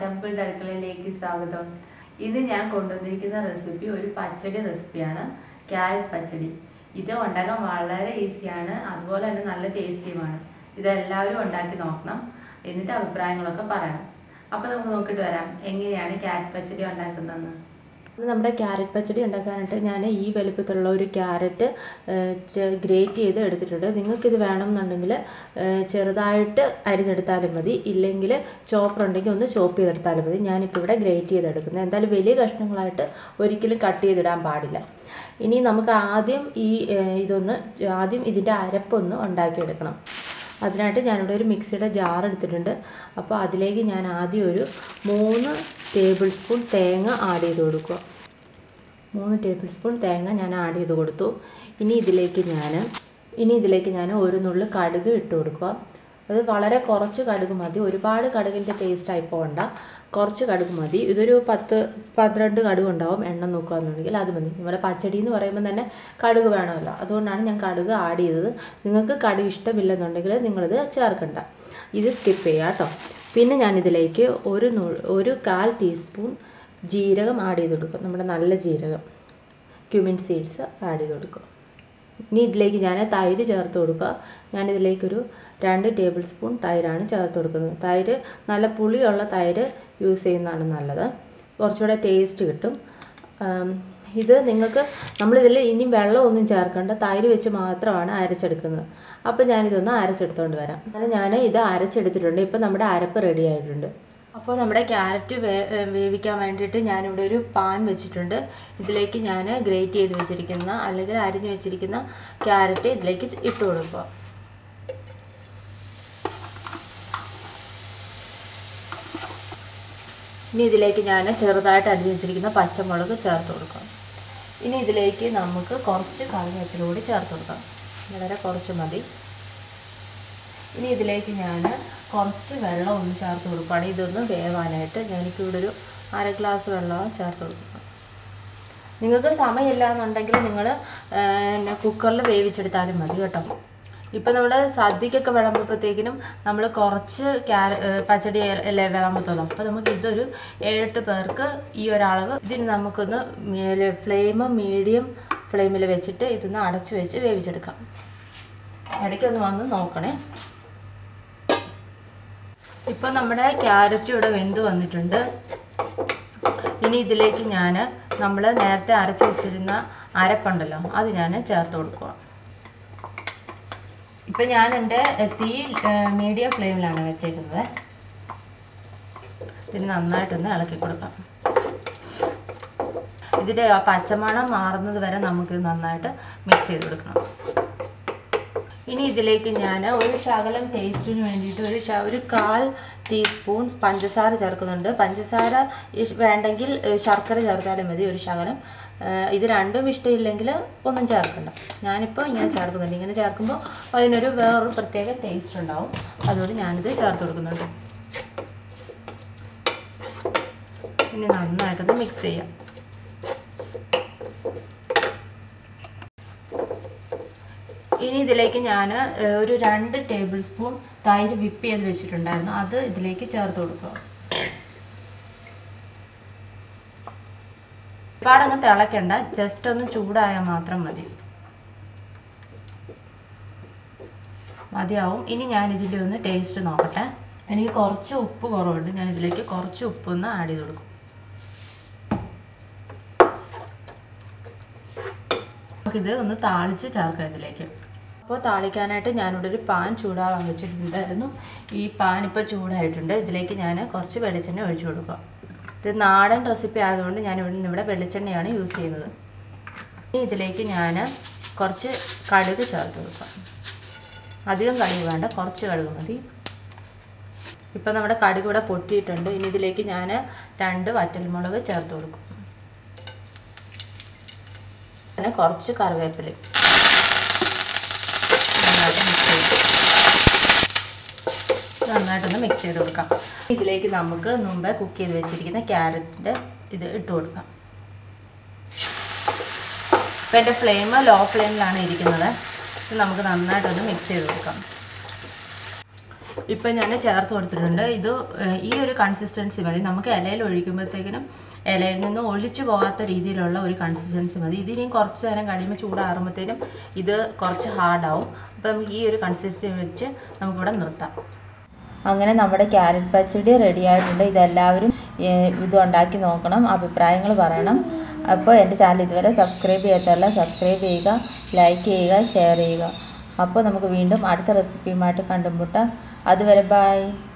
അച്ചമ്പിളുടെ അടുക്കളയിലേക്ക് സ്വാഗതം ഇന്ന് ഞാൻ കൊണ്ടുവന്നിരിക്കുന്ന റെസിപ്പി ഒരു പച്ചടി റെസിപ്പിയാണ് ക്യാരറ്റ് പച്ചടി ഇത് ഉണ്ടാക്കാൻ വളരെ ഈസിയാണ് അതുപോലെ തന്നെ നല്ല ടേസ്റ്റിയുമാണ് ഇതെല്ലാവരും ഉണ്ടാക്കി നോക്കണം എന്നിട്ട് അഭിപ്രായങ്ങളൊക്കെ പറയണം അപ്പോൾ നമുക്ക് നോക്കിയിട്ട് വരാം എങ്ങനെയാണ് ക്യാരറ്റ് പച്ചടി ഉണ്ടാക്കുന്നതെന്ന് ഇന്ന് നമ്മുടെ ക്യാരറ്റ് പച്ചടി ഉണ്ടാക്കാനായിട്ട് ഞാൻ ഈ വലുപ്പത്തിലുള്ള ഒരു ക്യാരറ്റ് ഗ്രേറ്റ് ചെയ്ത് എടുത്തിട്ടുണ്ട് നിങ്ങൾക്കിത് വേണമെന്നുണ്ടെങ്കിൽ ചെറുതായിട്ട് അരിഞ്ഞെടുത്താലും മതി ഇല്ലെങ്കിൽ ചോപ്പർ ഉണ്ടെങ്കിൽ ഒന്ന് ചോപ്പ് ചെയ്തെടുത്താലും മതി ഞാനിപ്പോൾ ഇവിടെ ഗ്രേറ്റ് ചെയ്തെടുക്കുന്നത് എന്തായാലും വലിയ കഷ്ണങ്ങളായിട്ട് ഒരിക്കലും കട്ട് ചെയ്തിടാൻ പാടില്ല ഇനി നമുക്ക് ആദ്യം ഈ ഏഹ്, ഇതൊന്ന് ആദ്യം ഇതിൻ്റെ അരപ്പൊന്ന് ഉണ്ടാക്കിയെടുക്കണം അതിനായിട്ട് ഞാനിവിടെ ഒരു മിക്സിയുടെ ജാർ എടുത്തിട്ടുണ്ട് അപ്പോൾ അതിലേക്ക് ഞാൻ ആദ്യം ഒരു മൂന്ന് ടേബിൾ സ്പൂൺ തേങ്ങ ആഡ് ചെയ്ത് കൊടുക്കുക മൂന്ന് ടേബിൾ സ്പൂൺ തേങ്ങ ഞാൻ ആഡ് ചെയ്ത് കൊടുത്തു ഇനി ഇതിലേക്ക് ഞാൻ ഇനി ഇതിലേക്ക് ഞാൻ ഒരു നുള്ളു കടുക് ഇട്ട് കൊടുക്കുക അത് വളരെ കുറച്ച് കടുക് മതി ഒരുപാട് കടുകിൻ്റെ ടേസ്റ്റ് ആയി പോകണ്ട കുറച്ച് കടുക് മതി ഇതൊരു പത്ത് പന്ത്രണ്ട് കടുക് ഉണ്ടാവും എണ്ണം നോക്കുകയാണെന്നുണ്ടെങ്കിൽ അത് മതി നമ്മുടെ പച്ചടി എന്ന് പറയുമ്പോൾ തന്നെ കടുക് വേണമല്ലോ അതുകൊണ്ടാണ് ഞാൻ കടുക് ആഡ് ചെയ്തത് നിങ്ങൾക്ക് കടുക് ഇഷ്ടമില്ലെന്നുണ്ടെങ്കിൽ നിങ്ങളിത് ചേർക്കണ്ട ഇത് സ്കിപ്പ് ചെയ്യുക കേട്ടോ പിന്നെ ഞാനിതിലേക്ക് ഒരു നു ഒരു കാൽ ടീസ്പൂൺ ജീരകം ആഡ് ചെയ്ത് കൊടുക്കും നമ്മുടെ നല്ല ജീരകം ക്യുമിൻ സീഡ്സ് ആഡ് ചെയ്ത് കൊടുക്കുക ഇനി ഇതിലേക്ക് ഞാൻ തൈര് ചേർത്ത് കൊടുക്കുക ഞാനിതിലേക്കൊരു രണ്ട് ടേബിൾ സ്പൂൺ തൈരാണ് ചേർത്ത് കൊടുക്കുന്നത് തൈര് നല്ല പുളിയുള്ള തൈര് യൂസ് ചെയ്യുന്നതാണ് നല്ലത് കുറച്ചുകൂടെ ടേസ്റ്റ് കിട്ടും ആം, ഇത് നിങ്ങൾക്ക് നമ്മളിതിൽ ഇനി വെള്ളമൊന്നും ചേർക്കേണ്ട തൈര് വെച്ച് മാത്രമാണ് അരച്ചെടുക്കുന്നത് അപ്പോൾ ഞാനിതൊന്ന് അരച്ചെടുത്തുകൊണ്ട് വരാം അങ്ങനെ ഞാൻ ഇത് അരച്ചെടുത്തിട്ടുണ്ട് ഇപ്പോൾ നമ്മുടെ അരപ്പ് റെഡി ആയിട്ടുണ്ട് അപ്പോൾ നമ്മുടെ ക്യാരറ്റ് വേ ഏഹ് വേവിക്കാൻ വേണ്ടിയിട്ട് ഞാനിവിടെ ഒരു പാൻ വെച്ചിട്ടുണ്ട് ഇതിലേക്ക് ഞാൻ ഗ്രേറ്റ് ചെയ്ത് വെച്ചിരിക്കുന്ന അല്ലെങ്കിൽ അരിഞ്ഞ് വെച്ചിരിക്കുന്ന ക്യാരറ്റ് ഇതിലേക്ക് ഇട്ട് കൊടുക്കുക ഇനി ഇതിലേക്ക് ഞാൻ ചെറുതായിട്ട് അരിഞ്ഞ് വെച്ചിരിക്കുന്ന പച്ചമുളക് ചേർത്ത് കൊടുക്കാം ഇനി ഇതിലേക്ക് നമുക്ക് കുറച്ച് കറിവേപ്പില കൂടി ചേർത്ത് കൊടുക്കാം വളരെ കുറച്ച് മതി ഇനി ഇതിലേക്ക് ഞാൻ കുറച്ച് വെള്ളം ഒന്ന് ചേർത്ത് കൊടുക്കുകയാണ് ഇതൊന്ന് വേവാനായിട്ട് ഞാനിപ്പോൾ ഒരു അര ഗ്ലാസ് വെള്ളം ചേർത്ത് കൊടുക്കുക നിങ്ങൾക്ക് സമയമില്ല എന്നുണ്ടെങ്കിൽ നിങ്ങൾ പിന്നെ കുക്കറിൽ വേവിച്ചെടുത്താലും മതി കേട്ടോ ഇപ്പം നമ്മുടെ സദ്യക്കൊക്കെ വിളമ്പുമ്പോഴത്തേക്കിനും നമ്മൾ കുറച്ച് ക്യാര ഏഹ് പച്ചടി അല്ലേ വിളമ്പത്തുള്ളൂ അപ്പോൾ നമുക്ക് ഇതൊരു ഏഴെട്ട് പേർക്ക് ഈ ഒരളവ് ഇതിന് നമുക്കൊന്ന് മേലെ ഫ്ലെയിം മീഡിയം ഫ്ലെയിമിൽ വെച്ചിട്ട് ഇതൊന്ന് അടച്ച് വെച്ച് വേവിച്ചെടുക്കാം ഇടയ്ക്കൊന്ന് വന്ന് നോക്കണേ ഇപ്പം നമ്മുടെ ക്യാരറ്റ് ഇവിടെ വെന്ത് വന്നിട്ടുണ്ട് ഇനി ഇതിലേക്ക് ഞാൻ നമ്മൾ നേരത്തെ അരച്ച് വെച്ചിരുന്ന അരപ്പുണ്ടല്ലോ അത് ഞാൻ ചേർത്ത് കൊടുക്കുക ഇപ്പം ഞാൻ എൻ്റെ തീ മീഡിയം ഫ്ലെയിമിലാണ് വെച്ചേക്കുന്നത് ഇത് നന്നായിട്ടൊന്ന് ഇളക്കി കൊടുക്കാം ഇതിൻ്റെ ആ പച്ചമണം മാറുന്നത് വരെ നമുക്ക് നന്നായിട്ട് മിക്സ് ചെയ്ത് കൊടുക്കണം ഇനി ഇതിലേക്ക് ഞാൻ ഒരു ശകലം ടേസ്റ്റിന് വേണ്ടിയിട്ട് ഒരു ശ ഒരു കാൽ ടീസ്പൂൺ പഞ്ചസാര ചേർക്കുന്നുണ്ട് പഞ്ചസാര ഇഷ്- വേണ്ടെങ്കിൽ ഏഹ്, ശർക്കര ചേർത്താലും മതി ഒരു ശകലം ഏഹ്, ഇത് രണ്ടും ഇഷ്ടമില്ലെങ്കിൽ ഒന്നും ചേർക്കണ്ട ഞാനിപ്പോൾ ഇങ്ങനെ ചേർക്കുന്നുണ്ട് ഇങ്ങനെ ചേർക്കുമ്പോൾ അതിനൊരു വേറൊരു പ്രത്യേക ടേസ്റ്റ് ഉണ്ടാവും അതുകൊണ്ട് ഞാനിത് ചേർത്ത് കൊടുക്കുന്നുണ്ട് ഇനി നന്നായിട്ടൊന്ന് മിക്സ് ചെയ്യാം ഇനി ഇതിലേക്ക് ഞാൻ ഒരു രണ്ട് ടേബിൾ സ്പൂൺ തൈര് വിപ്പ് ചെയ്ത് വെച്ചിട്ടുണ്ടായിരുന്നു അത് ഇതിലേക്ക് ചേർത്ത് കൊടുക്കുക ഒരുപാടങ്ങ് തിളയ്ക്കണ്ട ജസ്റ്റ് ഒന്ന് ചൂടായാൽ മാത്രം മതി മതിയാവും ഇനി ഞാൻ ഇതിൻ്റെ ഒന്ന് ടേസ്റ്റ് നോക്കട്ടെ എനിക്ക് കുറച്ച് ഉപ്പ് കുറവുണ്ട് ഞാൻ ഇതിലേക്ക് കുറച്ച് ഉപ്പൊന്ന് ആഡ് ചെയ്ത് കൊടുക്കും നമുക്കിത് ഒന്ന് താളിച്ച് ചേർക്കാം ഇതിലേക്ക് അപ്പോൾ താളിക്കാനായിട്ട് ഞാനിവിടെ ഒരു പാൻ ചൂടാവാൻ വെച്ചിട്ടുണ്ടായിരുന്നു ഈ പാൻ ഇപ്പോൾ ചൂടായിട്ടുണ്ട് ഇതിലേക്ക് ഞാൻ കുറച്ച് വെളിച്ചെണ്ണ ഒഴിച്ചു കൊടുക്കുക ഇത് നാടൻ റെസിപ്പി ആയതുകൊണ്ട് ഞാൻ ഇവിടെ ഇവിടെ വെളിച്ചെണ്ണയാണ് യൂസ് ചെയ്യുന്നത് ഇനി ഇതിലേക്ക് ഞാൻ കുറച്ച് കടുക് ചേർത്ത് കൊടുക്കാം അധികം കടുക് വേണ്ട കുറച്ച് കടുക് മതി ഇപ്പം നമ്മുടെ കടുക് ഇവിടെ പൊട്ടിയിട്ടുണ്ട് ഇനി ഇതിലേക്ക് ഞാൻ രണ്ട് വറ്റൽമുളക് ചേർത്ത് കൊടുക്കും പിന്നെ കുറച്ച് കറിവേപ്പില നന്നായിട്ട് മിക്സ് ചെയ്ത് നന്നായിട്ടൊന്ന് മിക്സ് ചെയ്ത് കൊടുക്കാം ഇതിലേക്ക് നമുക്ക് മുമ്പേ കുക്ക് ചെയ്ത് വെച്ചിരിക്കുന്ന ക്യാരറ്റിൻ്റെ ഇത് ഇട്ട് കൊടുക്കാം ഇപ്പം എൻ്റെ ഫ്ലെയിം ലോ ഫ്ലെയിമിലാണ് ഇരിക്കുന്നത് ഇത് നമുക്ക് നന്നായിട്ടൊന്ന് മിക്സ് ചെയ്ത് കൊടുക്കാം ഇപ്പം ഞാൻ ചേർത്ത് കൊടുത്തിട്ടുണ്ട് ഇത് ഏഹ്, ഈ ഒരു കൺസിസ്റ്റൻസി മതി നമുക്ക് ഇലയിൽ ഒഴിക്കുമ്പോഴത്തേക്കിനും ഇലയിൽ നിന്ന് ഒഴിച്ചു പോകാത്ത രീതിയിലുള്ള ഒരു കൺസിസ്റ്റൻസി മതി ഇതിനി കുറച്ച് നേരം കഴിയുമ്പോൾ ചൂടാറുമ്പോഴത്തേനും ഇത് കുറച്ച് ഹാർഡാവും അപ്പം നമുക്ക് ഈ ഒരു കൺസിസ്റ്റൻസി വെച്ച് നമുക്കിവിടെ നിർത്താം അങ്ങനെ നമ്മുടെ ക്യാരറ്റ് പച്ചടി റെഡി ആയിട്ടുണ്ട് ഇതെല്ലാവരും ഏഹ്, ഇത് ഉണ്ടാക്കി നോക്കണം അഭിപ്രായങ്ങൾ പറയണം അപ്പോൾ എൻ്റെ ചാനൽ ഇതുവരെ സബ്സ്ക്രൈബ് ചെയ്യാത്തവരല്ല സബ്സ്ക്രൈബ് ചെയ്യുക ലൈക്ക് ചെയ്യുക ഷെയർ ചെയ്യുക അപ്പോൾ നമുക്ക് വീണ്ടും അടുത്ത റെസിപ്പിയുമായിട്ട് കണ്ടുമുട്ടാം അതുവരെ ബൈ